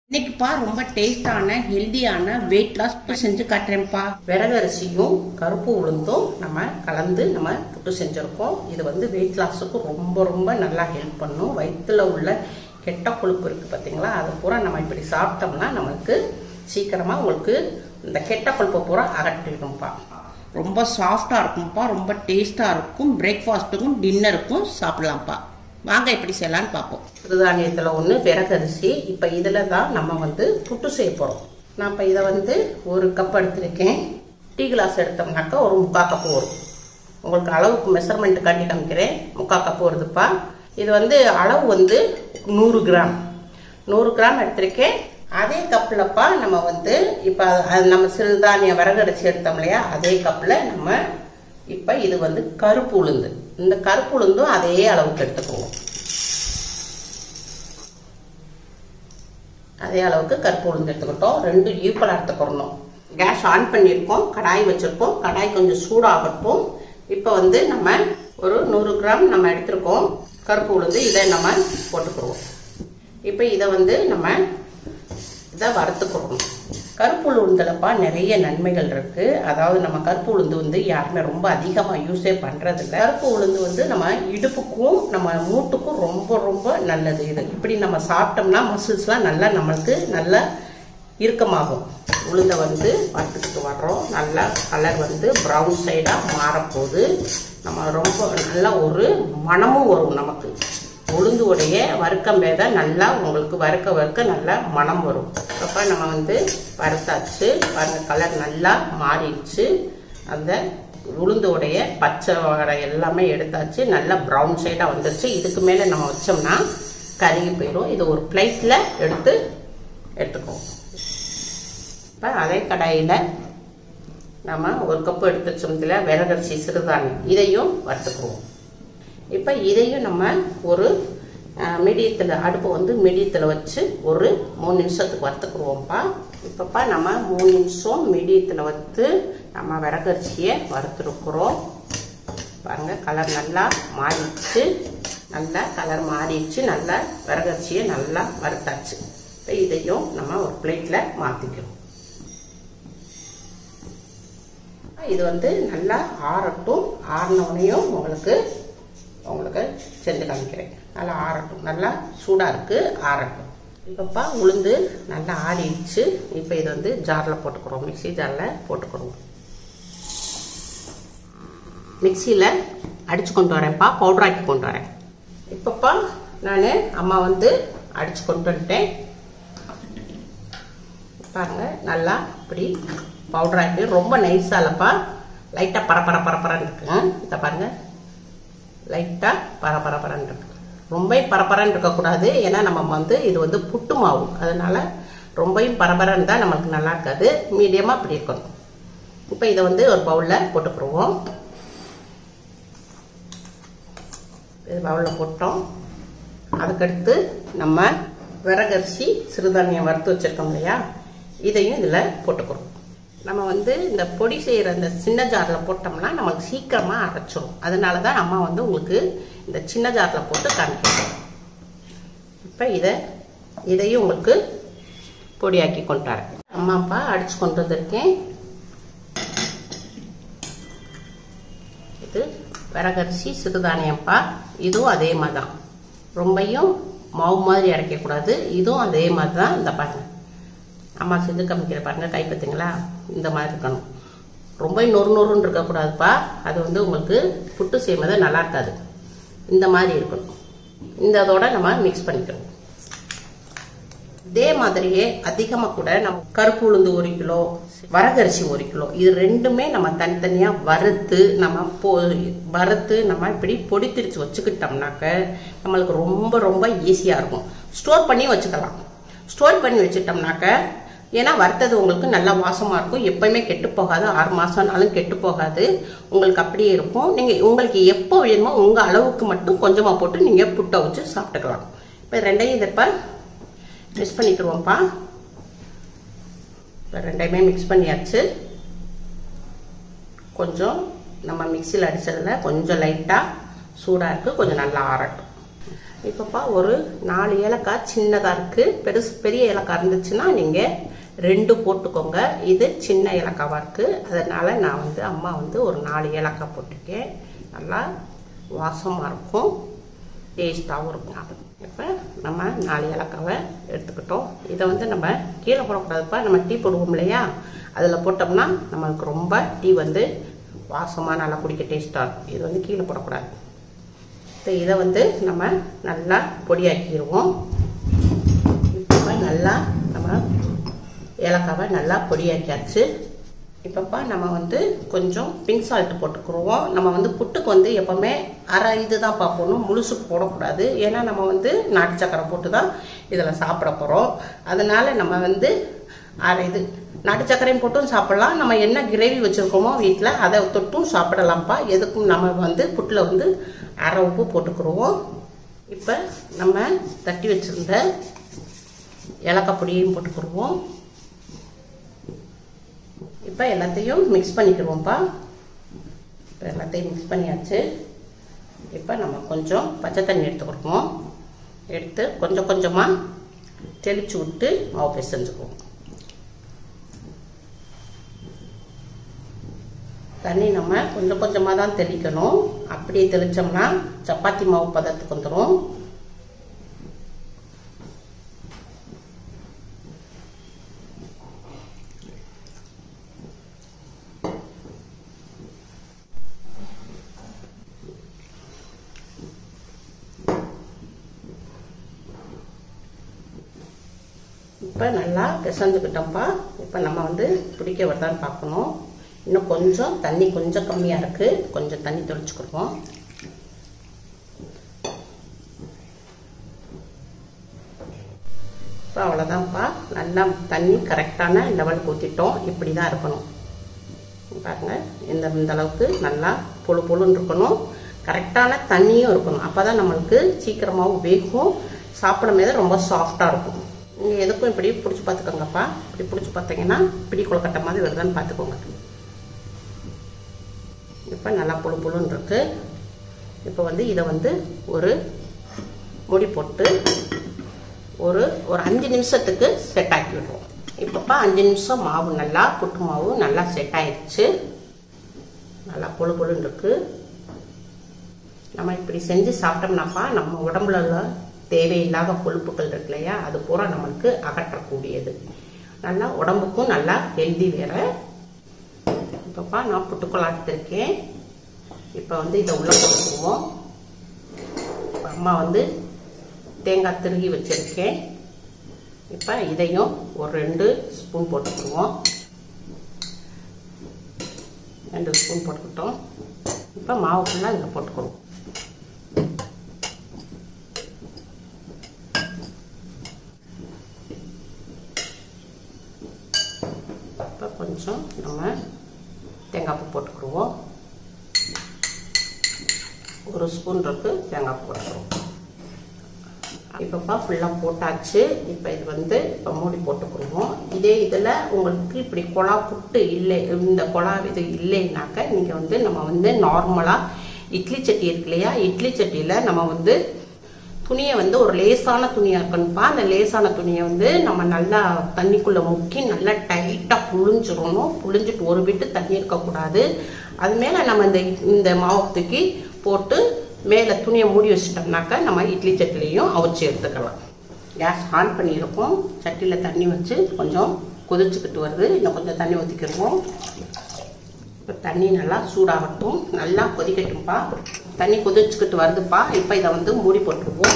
இன்னைக்குப்பா ரொம்ப டேஸ்டான ஹெல்தியான வெயிட் லாஸ் செஞ்சு காட்டுறேன்ப்பா விறகரிசியும் கருப்பு உளுந்தும் நம்ம கலந்து நம்ம புட்டு செஞ்சுருக்கோம் இது வந்து வெயிட் லாஸுக்கு ரொம்ப ரொம்ப நல்லா ஹெல்ப் பண்ணும் வயிற்றுல உள்ள கெட்ட கொழுப்பு இருக்குது பார்த்தீங்களா அது பூரா நம்ம இப்படி சாப்பிட்டோம்னா நமக்கு சீக்கிரமாக உங்களுக்கு இந்த கெட்ட கொழுப்பை பூரா அகற்றிடும்ப்பா ரொம்ப சாஃப்டாக இருக்கும்ப்பா ரொம்ப டேஸ்ட்டாக இருக்கும் பிரேக்ஃபாஸ்ட்டுக்கும் டின்னருக்கும் சாப்பிடலாம்ப்பா வாங்க எப்படி செய்யலான்னு பார்ப்போம் சிறுதானியத்தில் ஒன்று விறகரிசி இப்போ இதில் தான் நம்ம வந்து புட்டு செய்ய போகிறோம் நான் இப்போ இதை வந்து ஒரு கப் எடுத்திருக்கேன் டீ கிளாஸ் எடுத்தோம்னாக்கா ஒரு முக்கால் கப்பு வரும் உங்களுக்கு அளவுக்கு மெஷர்மெண்ட் காட்டி காமிக்கிறேன் முக்கால் கப்பு வருதுப்பா இது வந்து அளவு வந்து நூறு கிராம் நூறு கிராம் எடுத்திருக்கேன் அதே கப்பில்ப்பா நம்ம வந்து இப்போ நம்ம சிறுதானிய விறகரிசி எடுத்தோம் இல்லையா அதே கப்பில் நம்ம இப்போ இது வந்து கருப்பு உளுந்து இந்த கருப்பு உளுந்தும் அதே அளவுக்கு எடுத்துக்குவோம் அதே அளவுக்கு கருப்பு உளுந்து எடுத்துக்கிட்டோம் ரெண்டு ஈக்குவலாக எடுத்துக்கிறணும் கேஸ் ஆன் பண்ணியிருக்கோம் கடாய் வச்சுருக்கோம் கடாய் கொஞ்சம் சூடாகட்டும் இப்போ வந்து நம்ம ஒரு நூறு கிராம் நம்ம எடுத்திருக்கோம் கருப்பு உளுந்து இதை நம்ம போட்டுக்கிறோம் இப்போ இதை வந்து நம்ம இதை வறுத்துக்கிறோம் கருப்பு உளுந்துலப்பா நிறைய நன்மைகள் இருக்கு அதாவது நம்ம கருப்பு உளுந்து வந்து யாருமே ரொம்ப அதிகமாக யூஸே பண்றதில்ல கருப்பு உளுந்து வந்து நம்ம இடுப்புக்கும் நம்ம மூட்டுக்கும் ரொம்ப ரொம்ப நல்லது இது இப்படி நம்ம சாப்பிட்டோம்னா மசில்ஸ்லாம் நல்லா நம்மளுக்கு நல்லா இறுக்கமாகும் உளுந்தை வந்து வறுத்துக்கிட்டு வர்றோம் நல்லா கலர் வந்து ப்ரௌன் சைடாக மாறப்போகுது நம்ம ரொம்ப நல்லா ஒரு மனமும் வரும் நமக்கு உளுந்து உடைய வறுக்கம் வேத நல்லா உங்களுக்கு வறுக்க வறுக்க நல்லா மனம் வரும் அப்போ நம்ம வந்து வறுத்தாச்சு பாருங்க கலர் நல்லா மாறிடுச்சு அந்த உளுந்து உடைய பச்சை வடை எல்லாமே எடுத்தாச்சு நல்லா ப்ரௌன் ஷேடாக வந்துருச்சு இதுக்கு மேலே நம்ம வச்சோம்னா கருகி போயிடும் இது ஒரு பிளேட்டில் எடுத்து எடுத்துக்குவோம் இப்போ அதே கடாயில் நம்ம ஒரு கப்பு எடுத்து வச்சோம்ல விறகரிசி சிறுதானியம் இதையும் வறுத்துக்குவோம் இப்போ இதையும் நம்ம ஒரு மீடியத்தில் அடுப்பை வந்து மீடியத்தில் வச்சு ஒரு மூணு நிமிஷத்துக்கு வறுத்துக்குருவோம்ப்பா இப்போப்பா நம்ம மூணு நிமிஷம் மீடியத்தில் வறுத்து நம்ம விறகரிசியை வறுத்துருக்குறோம் பாருங்க கலர் நல்லா மாறிடுச்சு நல்லா கலர் மாறிடுச்சு நல்லா விறகரிசியை நல்லா வறுத்தாச்சு இப்போ இதையும் நம்ம ஒரு பிளேட்டில் மாற்றிக்கிறோம் இது வந்து நல்லா ஆறட்டும் ஆறினோடனையும் உங்களுக்கு உங்களுக்கு செஞ்சு காமிக்கிறேன் நல்லா ஆறட்டும் நல்லா சூடாக இருக்குது ஆறட்டும் இப்போப்பா உளுந்து நல்லா ஆறிடுச்சு இப்போ இதை வந்து ஜாரில் போட்டுக்கிறோம் மிக்சி ஜாரில் போட்டுக்கிறோம் மிக்சியில் அடித்து கொண்டு வரேன்ப்பா பவுடராக்கி கொண்டு வரேன் இப்போப்பா நான் அம்மா வந்து அடித்து கொண்டு வந்துட்டேன் பாருங்க நல்லா இப்படி பவுடராக்கி ரொம்ப நைஸாக இல்லைப்பா லைட்டாக பரப்பர பரப்பரன்னு இருக்குங்க இதை பாருங்கள் லைட்டாக பரபரப்பரன்னு இருக்கு ரொம்ப பரபரன்னு இருக்கக்கூடாது ஏன்னா நம்ம வந்து இது வந்து புட்டு மாவு அதனால ரொம்பவும் பரபரன்னு தான் நம்மளுக்கு நல்லா இருக்காது மீடியமாக அப்படி இருக்கணும் இப்போ இதை வந்து ஒரு பவுலில் போட்டுக்கிடுவோம் இது பவுலில் போட்டோம் அதுக்கடுத்து நம்ம விறகரிசி சிறுதானியம் வறுத்து வச்சுருக்கோம் இல்லையா இதையும் இதில் போட்டுக்கிறோம் நம்ம வந்து இந்த பொடி செய்கிற இந்த சின்ன ஜாரில் போட்டோம்னா நம்மளுக்கு சீக்கிரமாக அரைச்சிரும் அதனால தான் அம்மா வந்து உங்களுக்கு இந்த சின்ன ஜாரில் போட்டு காமிக்கிறோம் இப்போ இதை இதையும் உங்களுக்கு பொடியாக்கி கொண்டு வரேன் அம்மா அப்பா அடித்து கொண்டு வந்திருக்கேன் இது விறகரிசி சிறுதானியம்ப்பா இதுவும் அதே மாதிரி தான் ரொம்பையும் மாவு மாதிரி அரைக்கக்கூடாது இதுவும் அதே மாதிரி தான் இந்த பாருங்க அம்மா செஞ்சு காமிக்கிற பாருங்க கை பார்த்தீங்களா இந்த மாதிரி இருக்கணும் ரொம்ப நொறு நொறுன்னு இருக்கக்கூடாதுப்பா அது வந்து உங்களுக்கு புட்டு செய்யும்போது நல்லா இருக்காது இந்த மாதிரி இருக்கணும் இந்த அதோட நம்ம மிக்ஸ் பண்ணிக்கணும் இதே மாதிரியே அதிகமாக கூட நம்ம கருப்பு உளுந்து ஒரு கிலோ வரகரிசி ஒரு கிலோ இது ரெண்டுமே நம்ம தனித்தனியாக வறுத்து நம்ம போ வறுத்து நம்ம இப்படி பொடி திரிச்சு வச்சுக்கிட்டோம்னாக்க நம்மளுக்கு ரொம்ப ரொம்ப ஈஸியாக இருக்கும் ஸ்டோர் பண்ணி வச்சுக்கலாம் ஸ்டோர் பண்ணி வச்சுட்டோம்னாக்க ஏன்னா வறுத்தது உங்களுக்கு நல்லா வாசமாக இருக்கும் எப்பயுமே கெட்டு போகாது ஆறு மாதம்னாலும் கெட்டு போகாது உங்களுக்கு அப்படியே இருக்கும் நீங்கள் உங்களுக்கு எப்போ வேணுமோ உங்கள் அளவுக்கு மட்டும் கொஞ்சமாக போட்டு நீங்கள் புட்டை வச்சு சாப்பிட்டுக்கலாம் இப்போ ரெண்டையும் இதை இப்போ மிக்ஸ் பண்ணிக்கிடுவோம்ப்பா இப்போ ரெண்டையுமே மிக்ஸ் பண்ணியாச்சு கொஞ்சம் நம்ம மிக்சியில் அடித்ததில் கொஞ்சம் லைட்டாக சூடாக இருக்குது கொஞ்சம் நல்லா ஆறட்டும் இப்போப்பா ஒரு நாலு ஏலக்காய் சின்னதாக இருக்குது பெருசு பெரிய ஏலக்காய் இருந்துச்சுன்னா நீங்கள் ரெண்டு போட்டுக்கோங்க இது சின்ன ஏலக்காவாக இருக்குது அதனால் நான் வந்து அம்மா வந்து ஒரு நாலு ஏலக்காய் போட்டிருக்கேன் நல்லா வாசமாக இருக்கும் டேஸ்ட்டாகவும் இருக்கும் இப்போ நம்ம நாலு ஏலக்காவை எடுத்துக்கிட்டோம் இதை வந்து நம்ம கீழே போடக்கூடாதுப்பா நம்ம டீ போடுவோம் இல்லையா அதில் போட்டோம்னா நம்மளுக்கு ரொம்ப டீ வந்து வாசமாக நல்லா குடிக்க டேஸ்ட்டாக இருக்கும் இது வந்து கீழே போடக்கூடாது இப்போ இதை வந்து நம்ம நல்லா பொடியாக்கிடுவோம் இப்போ நல்லா நம்ம ஏலக்காவை நல்லா பொடியாக்கியாச்சு இப்போப்பா நம்ம வந்து கொஞ்சம் பிங்க் சால்ட் போட்டுக்குருவோம் நம்ம வந்து புட்டுக்கு வந்து எப்போவுமே அரை இது தான் பார்ப்போம் முழுசு போடக்கூடாது ஏன்னா நம்ம வந்து நாட்டு சக்கரை போட்டு தான் இதில் சாப்பிட போகிறோம் அதனால் நம்ம வந்து அரை இது நாட்டு சர்க்கரையும் போட்டும் சாப்பிடலாம் நம்ம என்ன கிரேவி வச்சுருக்கோமோ வீட்டில் அதை தொட்டும் சாப்பிடலாம்ப்பா எதுக்கும் நம்ம வந்து புட்டில் வந்து அரை உப்பு போட்டுக்குருவோம் இப்போ நம்ம தட்டி வச்சுருந்த ஏலக்காய் பொடியையும் போட்டுக்குருவோம் இப்போ எல்லாத்தையும் மிக்ஸ் பண்ணிக்கிடுவோம்ப்பா இப்போ எல்லாத்தையும் மிக்ஸ் பண்ணியாச்சு இப்போ நம்ம கொஞ்சம் பச்சை தண்ணி எடுத்துக்கிடுவோம் எடுத்து கொஞ்சம் கொஞ்சமாக தெளித்து விட்டு மாவு பிசைஞ்சுக்குவோம் தண்ணி நம்ம கொஞ்சம் கொஞ்சமாக தான் தெளிக்கணும் அப்படியே தெளித்தோம்னா சப்பாத்தி மாவு பதத்துக்கு வந்துடும் இப்போ நல்லா பிசைஞ்சுக்கிட்டோம்ப்பா இப்போ நம்ம வந்து பிடிக்க வருதான்னு பார்க்கணும் இன்னும் கொஞ்சம் தண்ணி கொஞ்சம் கம்மியாக இருக்குது கொஞ்சம் தண்ணி தெளிச்சுக்கிடுவோம் இப்போ அவ்வளோதான்ப்பா நல்லா தண்ணி கரெக்டான லெவலுக்கு ஊற்றிட்டோம் இப்படி தான் இருக்கணும் பாருங்க இந்த இந்த அளவுக்கு நல்லா பொழு பொழுன்னு இருக்கணும் கரெக்டான தண்ணியும் இருக்கணும் அப்போ தான் நம்மளுக்கு சீக்கிரமாகவும் வேகும் சாப்பிடும் போது ரொம்ப சாஃப்டாக இருக்கும் நீங்கள் எதுக்கும் இப்படி பிடிச்சி பார்த்துக்கோங்கப்பா இப்படி பிடிச்சி பார்த்தீங்கன்னா பிடி கொழுக்கட்டை மாதிரி வருதான்னு பார்த்துக்கோங்க இப்போ நல்லா புழு புழுன்னு இருக்கு இப்போ வந்து இதை வந்து ஒரு முடி போட்டு ஒரு ஒரு அஞ்சு நிமிஷத்துக்கு செட் ஆக்கி விடுவோம் இப்போப்பா அஞ்சு நிமிஷம் மாவு நல்லா புட்டு மாவு நல்லா செட் ஆயிடுச்சு நல்லா பொழு பொழுன்னு இருக்கு நம்ம இப்படி செஞ்சு சாப்பிட்டோம்னாப்பா நம்ம உடம்புல உள்ள தேவையில்லாத கொழுப்புகள் இருக்கு இல்லையா அது பூரா நம்மளுக்கு அகற்றக்கூடியது நல்லா உடம்புக்கும் நல்லா ஹெல்தி வேற இப்போப்பா நான் புட்டுக்குள் எடுத்திருக்கேன் இப்போ வந்து இதை உள்ள போட்டுக்குவோம் அம்மா வந்து தேங்காய் திருகி வச்சிருக்கேன் இப்போ இதையும் ஒரு ரெண்டு ஸ்பூன் போட்டுக்குவோம் ரெண்டு ஸ்பூன் போட்டுக்கிட்டோம் இப்போ மாவு ஃபுல்லாக இதில் போட்டுக்குவோம் இப்போ கொஞ்சம் நம்ம தேங்காய் பூ போட்டுக்குருவோம் ஒரு ஸ்பூன் இருக்கு தேங்காய் பூ போட்டுக்குருவோம் இப்போப்பா ஃபுல்லாக போட்டாச்சு இப்போ இது வந்து இப்போ மூடி போட்டுக்குருவோம் இதே இதில் உங்களுக்கு இப்படி குழா புட்டு இல்லை இந்த குழா இது இல்லைன்னாக்க நீங்கள் வந்து நம்ம வந்து நார்மலாக இட்லி சட்டி இருக்கு இல்லையா இட்லி சட்டியில் நம்ம வந்து துணியை வந்து ஒரு லேசான துணியாக இருக்கணும்ப்பா அந்த லேசான துணியை வந்து நம்ம நல்லா தண்ணிக்குள்ளே முக்கி நல்லா டைட்டாக புழிஞ்சிடணும் புழிஞ்சிட்டு ஒரு விட்டு தண்ணி இருக்கக்கூடாது அது மேலே நம்ம இந்த இந்த மாவு தூக்கி போட்டு மேலே துணியை மூடி வச்சிட்டோம்னாக்கா நம்ம இட்லி சட்டிலையும் அவிச்சு எடுத்துக்கலாம் கேஸ் ஆன் பண்ணியிருக்கோம் சட்டியில் தண்ணி வச்சு கொஞ்சம் கொதிச்சுக்கிட்டு வருது இன்னும் கொஞ்சம் தண்ணி ஊற்றிக்கிடுவோம் இப்போ தண்ணி நல்லா சூடாகட்டும் நல்லா கொதிக்கட்டும்ப்பா தண்ணி கொதிச்சுக்கிட்டு வருதுப்பா இப்போ இதை வந்து மூடி போட்டுருவோம்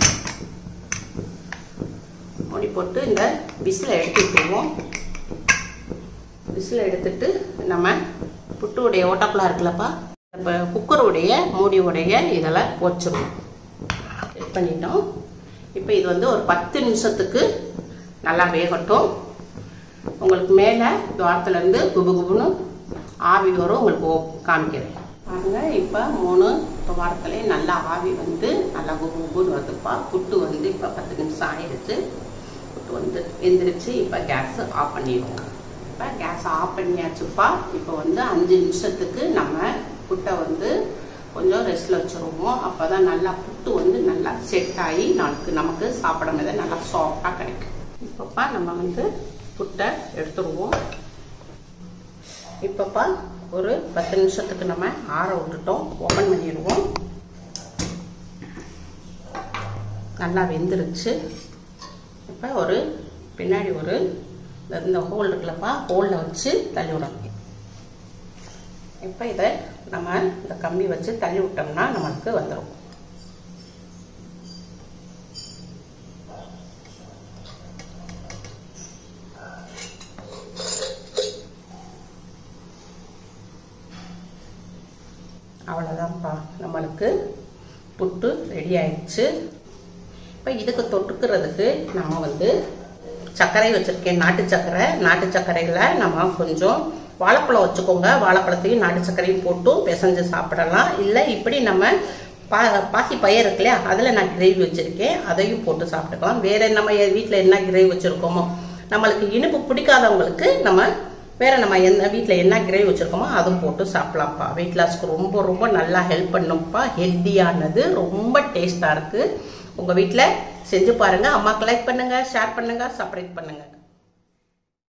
மூடி போட்டு இந்த விசிலை எடுத்துக்கிடுவோம் விசிலை எடுத்துட்டு நம்ம புட்டுடைய ஓட்டக்குள்ளா இருக்குல்லப்பா இப்போ குக்கருடைய மூடியுடைய இதில் வச்சிருவோம் செட் பண்ணிட்டோம் இப்போ இது வந்து ஒரு பத்து நிமிஷத்துக்கு நல்லா வேகட்டும் உங்களுக்கு மேலே துவாரத்துலேருந்து குபு குபுன்னு ஆவி வரும் உங்களுக்கு ஓ- காமிக்கிறேன் பாருங்க இப்போ மூணு துவாரத்துலேயே நல்லா ஆவி வந்து நல்லா குபு குபுன்னு வருதுப்பா புட்டு வந்து இப்போ பத்து நிமிஷம் ஆயிடுச்சு புட்டு வந்து எந்திரிச்சு இப்போ கேஸ் ஆஃப் பண்ணிடுவோம் இப்போ கேஸ் ஆஃப் பண்ணியாச்சுப்பா இப்போ வந்து அஞ்சு நிமிஷத்துக்கு நம்ம புட்டை வந்து கொஞ்சம் ரெஸ்ட்டில் வச்சுருவோம் அப்போ தான் நல்லா புட்டு புட்டு வந்து நல்லா செட் ஆகி நமக்கு நமக்கு சாப்பிடும் போது நல்லா சாஃப்டாக கிடைக்கும் இப்பப்பா நம்ம வந்து புட்டை எடுத்துருவோம் இப்பப்பா ஒரு பத்து நிமிஷத்துக்கு நம்ம ஆற விட்டுட்டோம் ஓப்பன் பண்ணிடுவோம் நல்லா வெந்துருச்சு இப்போ ஒரு பின்னாடி ஒரு இந்த ஹோல் இருக்குல்லப்பா ஹோலில் வச்சு தள்ளி விடணும் இப்போ இதை நம்ம இந்த கம்பி வச்சு தள்ளி விட்டோம்னா நம்மளுக்கு வந்துடும் அவ்வளோதான்ப்பா நம்மளுக்கு புட்டு ரெடி ஆயிடுச்சு இப்போ இதுக்கு தொட்டுக்கிறதுக்கு நம்ம வந்து சர்க்கரை வச்சுருக்கேன் நாட்டு சர்க்கரை நாட்டு சர்க்கரையில் நம்ம கொஞ்சம் வாழைப்பழம் வச்சுக்கோங்க வாழைப்பழத்தையும் நாட்டு சர்க்கரையும் போட்டு பிசைஞ்சு சாப்பிடலாம் இல்லை இப்படி நம்ம பா பாசி பயிர் இருக்கு இல்லையா அதில் நான் கிரேவி வச்சுருக்கேன் அதையும் போட்டு சாப்பிட்டுக்கலாம் வேற நம்ம வீட்டில் என்ன கிரேவி வச்சுருக்கோமோ நம்மளுக்கு இனிப்பு பிடிக்காதவங்களுக்கு நம்ம வேற நம்ம என்ன வீட்டில் என்ன கிரேவி வச்சுருக்கோமோ அதுவும் போட்டு சாப்பிடலாம்ப்பா வெயிட் லாஸ்க்கு ரொம்ப ரொம்ப நல்லா ஹெல்ப் பண்ணும்ப்பா ஹெல்த்தியானது ரொம்ப டேஸ்ட்டாக இருக்குது உங்கள் வீட்டில் செஞ்சு பாருங்கள் அம்மாக்கு லைக் பண்ணுங்கள் ஷேர் பண்ணுங்கள் சப்ஸ்கிரைப் பண்ணுங்கள்